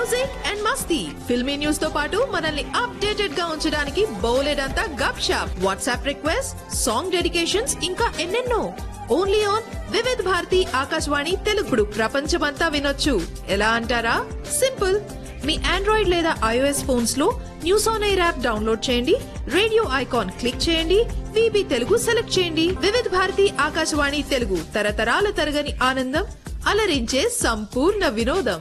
music and మస్తీ filmy news తో పాటు మనల్ని అప్డేటెడ్ గా ఉంచడానికి బౌలెడంతా gupshup WhatsApp request song dedications ఇంకా ఎన్నెన్నో ఓన్లీ ఆన్ వివిధ్ భారతి ఆకాశవాణి తెలుగుడు ప్రపంచమంతా వినొచ్చు ఎలా అంటారా సింపుల్ మీ ఆండ్రాయిడ్ లేదా ఐఓఎస్ ఫోన్స్ లో News on Air app download చేయండి రేడియో ఐకాన్ క్లిక్ చేయండి విబి తెలుగు సెలెక్ట్ చేయండి వివిధ భారతి ఆకాశవాణి తెలుగు తరతరాల తరగని ఆనందం అలరించే సంపూర్ణ వినోదం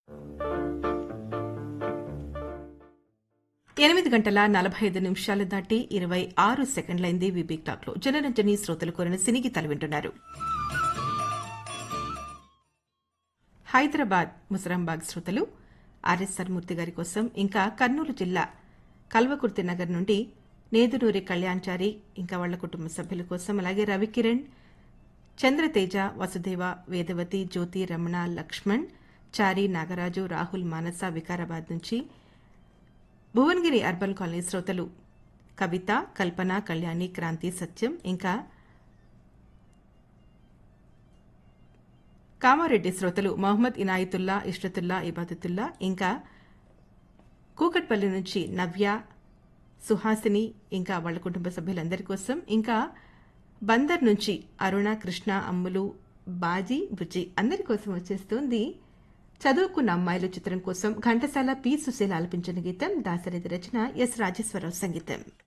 ఎనిమిది గంటల నలభై ఐదు నిమిషాలు దాటి ఇరవై ఆరు సెకండ్లైంది విబీ క్లాక్ లో జనరంజని శ్రోతలు కోరిన సినిగీతాలు వింటున్నారు హైదరాబాద్ ముసరాంబాగ్ శ్రోతలు ఆర్ఎస్ఆర్ మూర్తి గారి కోసం ఇంకా కర్నూలు జిల్లా కల్వకుర్తి నగర్ నుండి నేదునూరి కళ్యాణ్చారి ఇంకా వాళ్ల కుటుంబ సభ్యుల కోసం అలాగే రవికిరణ్ చంద్రతేజ వసుదేవ వేదవతి జ్యోతి రమణ లక్ష్మణ్ చారి నాగరాజు రాహుల్ మానస వికారాబాద్ నుంచి భువనగిరి అర్బన్ కాలనీ శ్రోతలు కవిత కల్పన కళ్యాణి క్రాంతి సత్యం ఇంకా కామారెడ్డి శ్రోతలు మహమ్మద్ ఇనాయతుల్లా ఇష్రతుల్లా ఇబాదతుల్లా ఇంకా కూకట్పల్లి నుంచి నవ్య సుహాసిని ఇంకా వాళ్ళ కుటుంబ సభ్యులందరి కోసం ఇంకా బందర్ నుంచి అరుణ కృష్ణ అమ్ములు బాజీ బుజ్జి అందరి కోసం వచ్చేస్తుంది చదువుకున్న అమ్మాయిలు చిత్రం కోసం ఘంటసాల పి సుశీల ఆలపించిన గీతం దాసరిది రచన ఎస్ రాజేశ్వరరావు సంగీతం